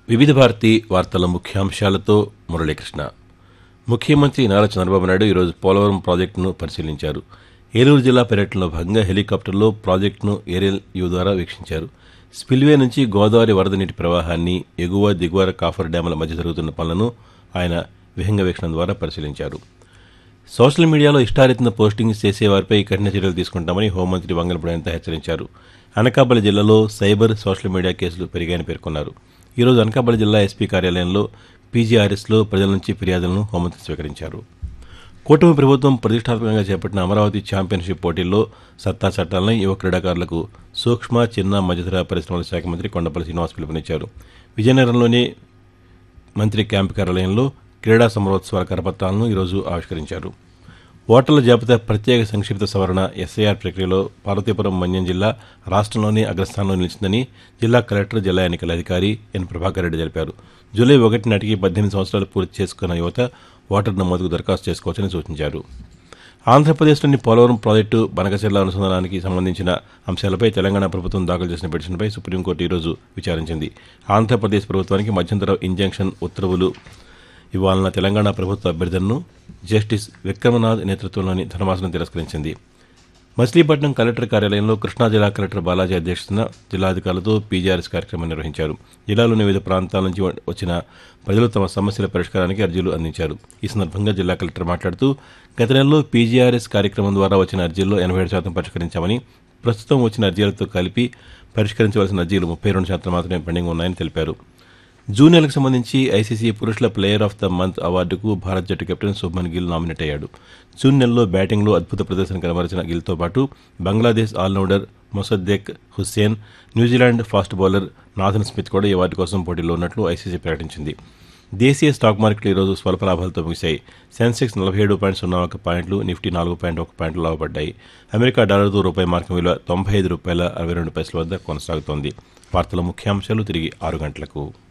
వివిధ భారతి వార్తల ముఖ్యాంశాలతో మురళీకృష్ణ ముఖ్యమంత్రి నారా చంద్రబాబు నాయుడు ఈరోజు పోలవరం ప్రాజెక్టును పరిశీలించారు ఏలూరు జిల్లా పర్యటనలో భాగంగా హెలికాప్టర్లో ప్రాజెక్టును ఏరియల్ వ్యూ ద్వారా వీక్షించారు స్పిల్వే నుంచి గోదావరి వరద నీటి ప్రవాహాన్ని ఎగువ దిగువ కాఫర్ డ్యాముల మధ్య జరుగుతున్న పనులను ఆయన విహంగ వీక్షణం ద్వారా పరిశీలించారు సోషల్ మీడియాలో ఇష్టారీతిన పోస్టింగ్స్ చేసే వారిపై కఠిన చర్యలు తీసుకుంటామని హోంమంత్రి వంగలపూడి అనిత హెచ్చరించారు అనకాపల్లి జిల్లాలో సైబర్ సోషల్ మీడియా కేసులు పెరిగాయని పేర్కొన్నారు ఈరోజు అనకాపల్లి జిల్లా ఎస్పీ కార్యాలయంలో పీజీఆర్ఎస్లో ప్రజల నుంచి ఫిర్యాదులను హోంమంత్రి స్వీకరించారు కూటమి ప్రభుత్వం ప్రతిష్టాత్మకంగా చేపట్టిన అమరావతి ఛాంపియన్షిప్ పోటీల్లో సత్తా చట్టాలను యువ క్రీడాకారులకు సూక్ష్మ చిన్న మధ్యతర పరిశ్రమల శాఖ మంత్రి కొండపల్లి శ్రీనివాస్ పిలుపునిచ్చారు విజయనగరంలోని మంత్రి క్యాంపు కార్యాలయంలో క్రీడా సమరోత్సవాల కరపత్రాలను ఈరోజు ఆవిష్కరించారు ఓటర్ల జాబితా ప్రత్యేక సంక్షిప్త సవరణ ఎస్ఐఆర్ ప్రక్రియలో పార్వతీపురం మన్యం జిల్లా రాష్ట్రంలోనే అగ్రస్థానంలో నిలిచిందని జిల్లా కలెక్టర్ జిల్లా ఎన్నికల అధికారి ఎన్ ప్రభాకర్ రెడ్డి తెలిపారు జూలై ఒకటి నాటికి పద్దెనిమిది సంవత్సరాలు పూర్తి చేసుకున్న యువత ఓటర్ నమోదుకు దరఖాస్తు చేసుకోవచ్చని సూచించారు ఆంధ్రప్రదేశ్లోని పోలవరం ప్రాజెక్టు బనకచెర్ల అనుసంధానానికి సంబంధించిన అంశాలపై తెలంగాణ ప్రభుత్వం దాఖలు చేసిన పిటిషన్పై సుప్రీంకోర్టు ఈరోజు విచారించింది ఆంధ్రప్రదేశ్ ప్రభుత్వానికి మధ్యంతర ఇంజంక్షన్ ఉత్తర్వులు ఇవ్వాలన్న తెలంగాణ ప్రభుత్వ అభ్యర్థనను జస్టిస్ విక్రమనాథ్ నేతృత్వంలోని ధర్మాసనం తిరస్కరించింది మచిలీపట్నం కలెక్టర్ కార్యాలయంలో కృష్ణా జిల్లా కలెక్టర్ బాలాజీ అధ్యక్షతన జిల్లాధికారులతో పీజీఆర్ఎస్ కార్యక్రమం నిర్వహించారు జిల్లాలోని వివిధ ప్రాంతాల నుంచి వచ్చిన ప్రజలు తమ సమస్యల పరిష్కారానికి అర్జీలు అందించారు ఈ సందర్భంగా జిల్లా కలెక్టర్ మాట్లాడుతూ గత నెలలో పీజీఆర్ఎస్ కార్యక్రమం ద్వారా వచ్చిన అర్జీల్లో ఎనభై ఏడు శాతం పరిష్కరించామని ప్రస్తుతం వచ్చిన అర్జీలతో కలిపి పరిష్కరించవలసిన అర్జీలు ముప్పై రెండు శాతం మాత్రమే పెండింగ్ ఉన్నాయని తెలిపారు జూన్ నెలకు సంబంధించి ఐసీసీ పురుషుల ప్లేయర్ ఆఫ్ ద మంత్ అవార్డుకు భారత్ జట్టు కెప్టెన్ శుభ్మన్ గిల్ నామినేట్ అయ్యాడు జూన్ నెలలో బ్యాటింగ్లో అద్భుత ప్రదర్శన కనబరిచిన గిల్తో పాటు Bangladesh all rounder Mosaddek Hossain New Zealand fast bowler Nathan Smith కూడా ఈ అవార్డు కోసం పోటీలో ఉన్నట్లు ఐసీసీ ప్రకటించింది దేశీయ స్టాక్ మార్కెట్లు ఈరోజు స్వల్ప లాభాలతో ముగిశాయి సెన్సెక్స్ నలభై ఏడు పాయింట్ సున్నా ఒక పాయింట్లు నిఫ్టీ నాలుగు పాయింట్ ఒక పాయింట్లు లాభపడ్డాయి అమెరికా డాలర్తో రూపాయి మార్కం విలువ తొంభై ఐదు రూపాయల అరవై రెండు పైసల వద్ద కొనసాగుతోంది వార్తల ముఖ్యాంశాలు తిరిగి ఆరు గంటలకు